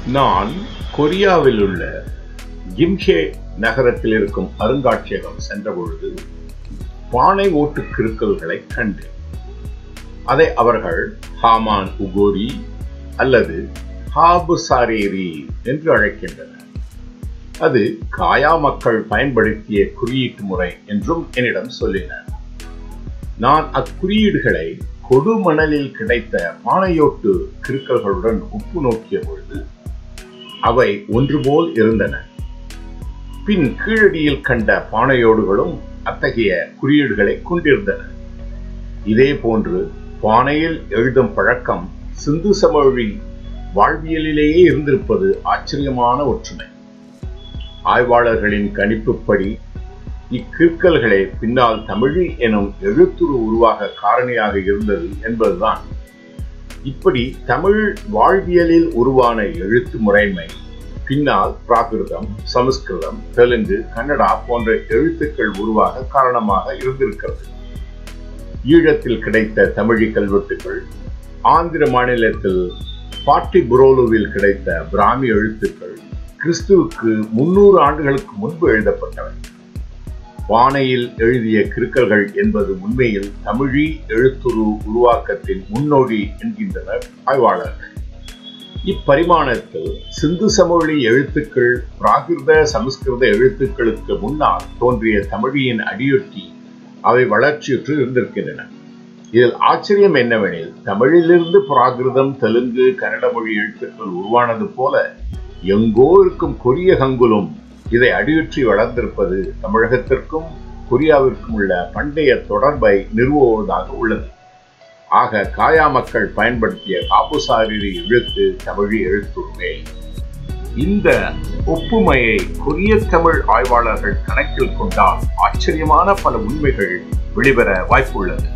நான் கொரியாவில் உள்ள கிம்ஹே நகரத்தில் இருக்கும் அருங்காட்சியகம் சென்றபொழுது பானை ஓட்டு கிறுக்கல்களை கண்டேன் அதை அவர்கள் ஹாமான் உகோரி அல்லது ஹாபுசாரேரி என்று அழைக்கின்றனர் அது காயா மக்கள் பயன்படுத்திய குறியீட்டு முறை என்றும் என்னிடம் சொல்லினர் நான் அக்குறியீடுகளை கொடுமணலில் கிடைத்த பானையோட்டு கிறுக்கல்களுடன் ஒப்பு நோக்கிய பொழுது அவை ஒன்று போல் இருந்தன பின் கீழடியில் கண்ட பானையோடுகளும் அத்தகைய குறியீடுகளை கொண்டிருந்தன இதே போன்று பானையில் எழுதும் பழக்கம் சிந்து சமவெளி வாழ்வியலிலேயே இருந்திருப்பது ஆச்சரியமான ஒற்றுமை ஆய்வாளர்களின் கணிப்புப்படி இக்கிற்கல்களே பின்னால் தமிழி எனும் எழுத்துரு உருவாக காரணியாக இருந்தது என்பதுதான் இப்படி தமிழ் வாழ்வியலில் உருவான எழுத்து முறைமை பின்னால் பிராகிருதம் சமஸ்கிருதம் தெலுங்கு கன்னடா போன்ற எழுத்துக்கள் உருவாக காரணமாக இருந்திருக்கிறது ஈழத்தில் கிடைத்த தமிழி கல்வெட்டுகள் ஆந்திர மாநிலத்தில் பாட்டி புரோலுவில் கிடைத்த பிராமி எழுத்துக்கள் கிறிஸ்துவுக்கு முன்னூறு ஆண்டுகளுக்கு முன்பு எழுதப்பட்டவை பானையில் எழுதிய கிறுக்கல்கள் என்பது உண்மையில் தமிழி எழுத்துரு உருவாக்கத்தின் முன்னோடி என்கின்றனர் ஆய்வாளர்கள் இப்பரிமாணத்தில் சிந்து சமொழி எழுத்துக்கள் பிராகிருத சமஸ்கிருத எழுத்துக்களுக்கு முன்னால் தோன்றிய தமிழியின் அடியொற்றி அவை வளர்ச்சியுற்று இருந்திருக்கின்றன இதில் ஆச்சரியம் என்னவெனில் தமிழிலிருந்து பிராகிருதம் தெலுங்கு கன்னட மொழி எழுத்துக்கள் உருவானது போல எங்கோ இருக்கும் கொரிய கங்குலும் இதை அடியுற்றி வளர்ந்திருப்பது தமிழகத்திற்கும் கொரியாவிற்கும் உள்ள பண்டைய தொடர்பை நிறுவுவதாக உள்ளது ஆக காயா மக்கள் பயன்படுத்திய காப்புசாரிரி எழுத்து தமிழி எழுத்துருவே இந்த ஒப்புமையை கொரிய தமிழ் ஆய்வாளர்கள் கணக்கில் கொண்டால் ஆச்சரியமான பல உண்மைகள் வெளிவர வாய்ப்புள்ளது